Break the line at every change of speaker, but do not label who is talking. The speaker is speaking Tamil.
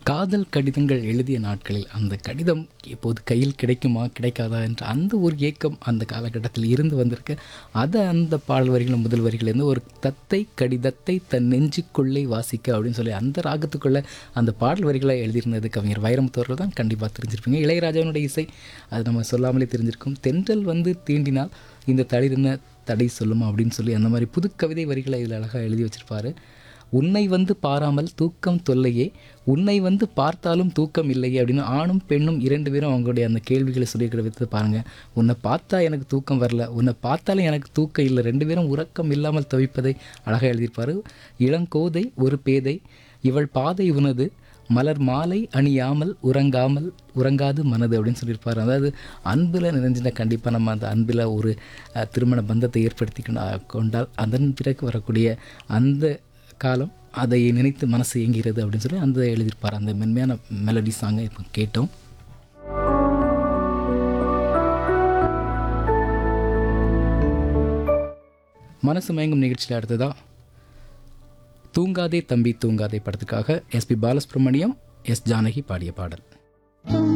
காதல் கடிதங்கள் எழுதிய நாட்களில் அந்த கடிதம் எப்போது கையில் கிடைக்குமா கிடைக்காதா என்ற அந்த ஒரு ஏக்கம் அந்த காலகட்டத்தில் இருந்து வந்திருக்கு அதை அந்த பாடல் வரிகள் முதல் வரிகளிலிருந்து ஒரு தத்தை கடிதத்தை தன் நெஞ்சுக்குள்ளே வாசிக்க அப்படின்னு சொல்லி அந்த ராகத்துக்குள்ளே அந்த பாடல் வரிகளை எழுதியிருந்தது கவிஞர் வைரமுத்தவர்கள் தான் கண்டிப்பாக தெரிஞ்சிருப்பீங்க இளையராஜாவினுடைய இசை அது நம்ம சொல்லாமலே தெரிஞ்சிருக்கும் தென்றல் வந்து தீண்டினால் இந்த தளிரின தடை சொல்லுமா அப்படின்னு சொல்லி அந்த மாதிரி புது கவிதை வரிகளை இதில் அழகாக எழுதி வச்சிருப்பாரு உன்னை வந்து பாராமல் தூக்கம் தொல்லையே உன்னை வந்து பார்த்தாலும் தூக்கம் இல்லையே அப்படின்னு ஆணும் பெண்ணும் இரண்டு பேரும் அவங்களுடைய அந்த கேள்விகளை சொல்லியிருக்கிற விதத்தை பாருங்கள் உன்னை பார்த்தா எனக்கு தூக்கம் வரல உன்னை பார்த்தாலும் எனக்கு தூக்கம் இல்லை ரெண்டு பேரும் உறக்கம் இல்லாமல் தவிப்பதை அழகாக எழுதியிருப்பார் இளங்கோதை ஒரு பேதை இவள் பாதை உனது மலர் மாலை அணியாமல் உறங்காமல் உறங்காது மனது அப்படின்னு சொல்லியிருப்பார் அதாவது அன்பில் நிறைஞ்சின கண்டிப்பாக நம்ம அந்த அன்பில் ஒரு அஹ், திருமண பந்தத்தை ஏற்படுத்தி கொண்டா- கொண்டால் அதன் பிறகு வரக்கூடிய அந்த காலம் அதை நினைத்து மனசு இயங்குகிறது அப்படின்னு சொல்லி அந்த எழுதியிருப்பார் அந்த மென்மையான மெலடி சாங்கை இப்போ கேட்டோம் மனசு மயங்கும் நிகழ்ச்சியில் அடுத்ததா தூங்காதே தம்பி தூங்காதே படத்துக்காக எஸ்பி பாலசுப்ரமணியம் எஸ் ஜானகி பாடிய பாடல்